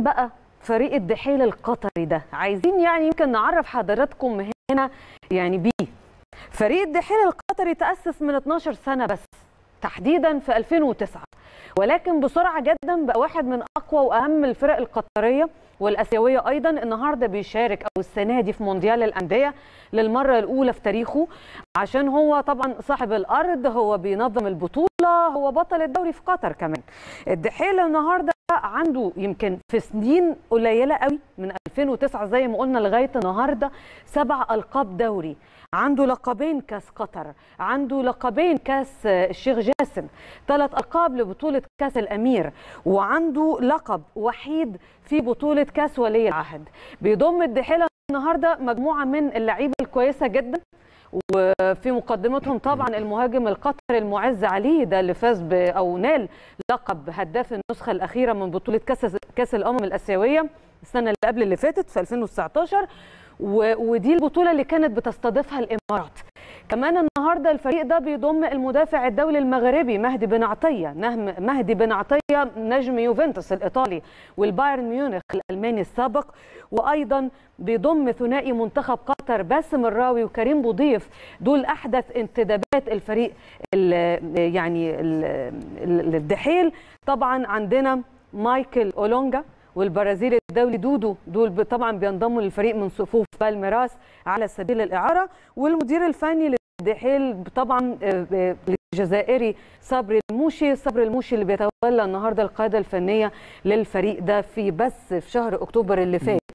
بقى فريق الدحيل القطري ده عايزين يعني يمكن نعرف حضراتكم هنا يعني بيه فريق الدحيل القطري تأسس من 12 سنة بس تحديدا في 2009 ولكن بسرعة جدا بقى واحد من أقوى وأهم الفرق القطرية والآسيوية أيضا النهاردة بيشارك أو السنة دي في مونديال الأندية للمرة الأولى في تاريخه عشان هو طبعا صاحب الأرض هو بينظم البطولة هو بطل الدوري في قطر كمان الدحيل النهاردة عنده يمكن في سنين قليلة قوي من 2009 زي ما قلنا لغاية النهاردة سبع ألقاب دوري عنده لقبين كاس قطر عنده لقبين كاس الشيخ جاسم ثلاث ألقاب لبطولة كاس الأمير وعنده لقب وحيد في بطولة كاس ولي العهد بيضم الدحيلة النهاردة مجموعة من اللعيبة الكويسة جدا وفي مقدمتهم طبعا المهاجم القطري المعز علي ده اللي فاز ب او نال لقب هداف النسخه الاخيره من بطوله كاس كاس الامم الاسيويه السنه اللي قبل اللي فاتت في 2019 ودي البطوله اللي كانت بتستضيفها الامارات كمان النهارده الفريق ده بيضم المدافع الدولي المغربي مهدي بن عطيه مهدي بن عطيه نجم يوفنتوس الايطالي والبايرن ميونخ الالماني السابق وايضا بيضم ثنائي منتخب قطر باسم الراوي وكريم بوضيف دول احدث انتدابات الفريق ال يعني ال الدحيل طبعا عندنا مايكل اولونجا والبرازيلي الدولي دودو دول طبعا بينضموا للفريق من صفوف بالميراس على سبيل الاعاره والمدير الفني للدحيل طبعا الجزائري صبري الموشي صبري الموشي اللي بيتولى النهارده القياده الفنيه للفريق ده في بس في شهر اكتوبر اللي فات